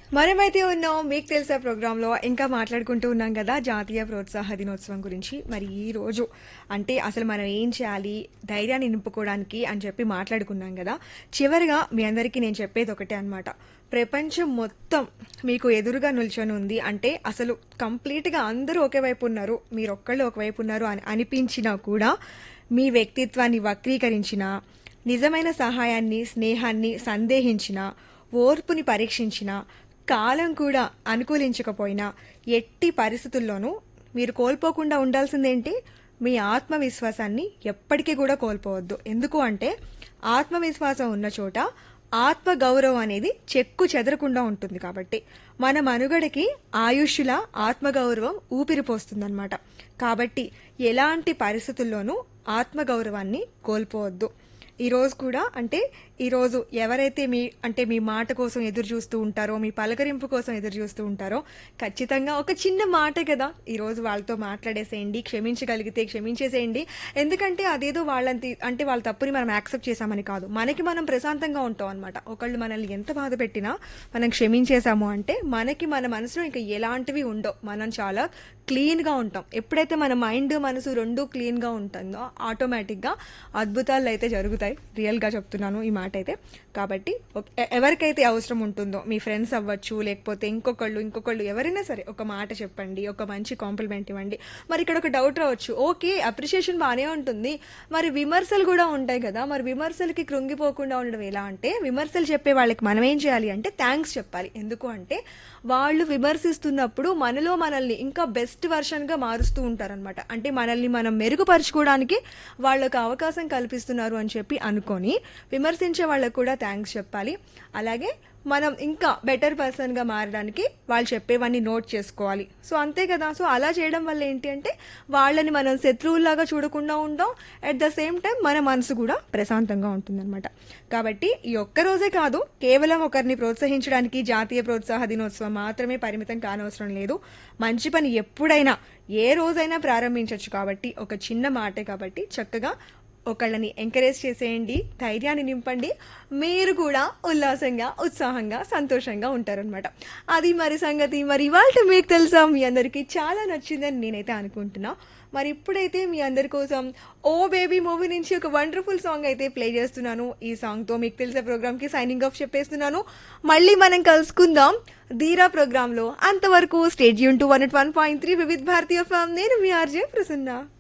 మనమైతే ఉన్నాం మీకు తెలుసా ప్రోగ్రాంలో ఇంకా మాట్లాడుకుంటూ ఉన్నాం కదా జాతీయ ప్రోత్సాహ దినోత్సవం గురించి మరి ఈ రోజు అంటే అసలు మనం ఏం చేయాలి ధైర్యాన్ని నింపుకోవడానికి అని చెప్పి మాట్లాడుకున్నాం కదా చివరిగా మీ అందరికీ నేను చెప్పేది ఒకటే అన్నమాట ప్రపంచం మొత్తం మీకు ఎదురుగా నిల్చొని ఉంది అంటే అసలు కంప్లీట్గా అందరూ ఒకే వైపు ఉన్నారు మీరు ఒక్కళ్ళు ఒకవైపు ఉన్నారు అని అనిపించినా కూడా మీ వ్యక్తిత్వాన్ని వక్రీకరించిన నిజమైన సహాయాన్ని స్నేహాన్ని సందేహించిన ఓర్పుని పరీక్షించిన కాలం కూడా అనుకూలించకపోయినా ఎట్టి పరిస్థితుల్లోనూ మీరు కోల్పోకుండా ఉండాల్సిందేంటి మీ ఆత్మవిశ్వాసాన్ని ఎప్పటికీ కూడా కోల్పోవద్దు ఎందుకు అంటే ఆత్మవిశ్వాసం ఉన్న చోట ఆత్మ గౌరవం అనేది చెక్కు చెదరకుండా ఉంటుంది కాబట్టి మన మనుగడకి ఆయుష్యుల ఆత్మగౌరవం ఊపిరిపోస్తుందన్నమాట కాబట్టి ఎలాంటి పరిస్థితుల్లోనూ ఆత్మగౌరవాన్ని కోల్పోవద్దు ఈ రోజు కూడా అంటే ఈ రోజు ఎవరైతే మీ అంటే మీ మాట కోసం ఎదురు చూస్తూ ఉంటారో మీ పలకరింపు కోసం ఎదురు చూస్తూ ఉంటారో ఖచ్చితంగా ఒక చిన్న మాట కదా ఈ రోజు వాళ్ళతో మాట్లాడేసేయండి క్షమించగలిగితే క్షమించేసేయండి ఎందుకంటే అదేదో వాళ్ళని అంటే వాళ్ళ తప్పుని మనం యాక్సెప్ట్ చేశామని కాదు మనకి మనం ప్రశాంతంగా ఉంటాం అనమాట ఒకళ్ళు మనల్ని ఎంత బాధ పెట్టినా మనం క్షమించేశాము అంటే మనకి మన మనసులో ఇంకా ఎలాంటివి ఉండవు మనం చాలా క్లీన్గా ఉంటాం ఎప్పుడైతే మన మైండ్ మనసు రెండు క్లీన్గా ఉంటుందో ఆటోమేటిక్గా అద్భుతాలు అయితే జరుగుతాయి రియల్గా చెప్తున్నాను ఈ మాట అయితే కాబట్టి ఒక- ఎ- ఎవరికైతే అవసరం ఉంటుందో మీ ఫ్రెండ్స్ అవ్వచ్చు లేకపోతే ఇంకొకళ్ళు ఇంకొకళ్ళు ఎవరైనా సరే ఒక మాట చెప్పండి ఒక మంచి కాంప్లిమెంట్ ఇవ్వండి మరి ఇక్కడ ఒక డౌట్ రావచ్చు ఓకే అప్రిషియేషన్ బాగానే ఉంటుంది మరి విమర్శలు కూడా ఉంటాయి కదా మరి విమర్శలకి కృంగిపోకుండా ఉండడం ఎలా అంటే విమర్శలు చెప్పే వాళ్ళకి మనం ఏం చేయాలి అంటే థ్యాంక్స్ చెప్పాలి ఎందుకు అంటే వాళ్ళు విమర్శిస్తున్నప్పుడు మనలో మనల్ని ఇంకా బెస్ట్ వర్షన్గా మారుస్తూ ఉంటారనమాట అంటే మనల్ని మనం మెరుగుపరుచుకోవడానికి వాళ్ళకు అవకాశం కల్పిస్తున్నారు అని చెప్పి అనుకొని విమర్శించే వాళ్ళకు కూడా థ్యాంక్స్ చెప్పాలి అలాగే మనం ఇంకా బెటర్ పర్సన్గా మారడానికి వాళ్ళు చెప్పేవన్నీ నోట్ చేసుకోవాలి సో అంతే కదా సో అలా చేయడం వల్ల ఏంటి అంటే వాళ్ళని మనం శత్రువుల్లాగా చూడకుండా ఉంటాం అట్ ద సేమ్ టైం మన మనసు కూడా ప్రశాంతంగా ఉంటుందన్నమాట కాబట్టి ఈ ఒక్క రోజే కాదు కేవలం ఒకరిని ప్రోత్సహించడానికి జాతీయ ప్రోత్సాహ దినోత్సవం మాత్రమే పరిమితం కానవసరం లేదు మంచి పని ఎప్పుడైనా ఏ రోజైనా ప్రారంభించవచ్చు కాబట్టి ఒక చిన్న మాటే కాబట్టి చక్కగా ఒకళ్ళని ఎంకరేజ్ చేసేయండి ధైర్యాన్ని నింపండి మీరు కూడా ఉల్లాసంగా ఉత్సాహంగా సంతోషంగా ఉంటారనమాట అది మరి సంగతి మరి ఇవాళ మీకు తెలుసా మీ అందరికీ చాలా నచ్చిందని నేనైతే అనుకుంటున్నా మరి ఇప్పుడైతే మీ అందరి కోసం ఓ బేబీ మూవీ నుంచి ఒక వండర్ఫుల్ సాంగ్ అయితే ప్లే చేస్తున్నాను ఈ సాంగ్తో మీకు తెలిసే ప్రోగ్రామ్కి సైనింగ్ ఆఫ్ చెప్పేస్తున్నాను మళ్ళీ మనం కలుసుకుందాం ధీరా ప్రోగ్రాంలో అంతవరకు stadium to one one point three Vividh Bharati FM నేను మీ ఆర్జే ప్రసన్న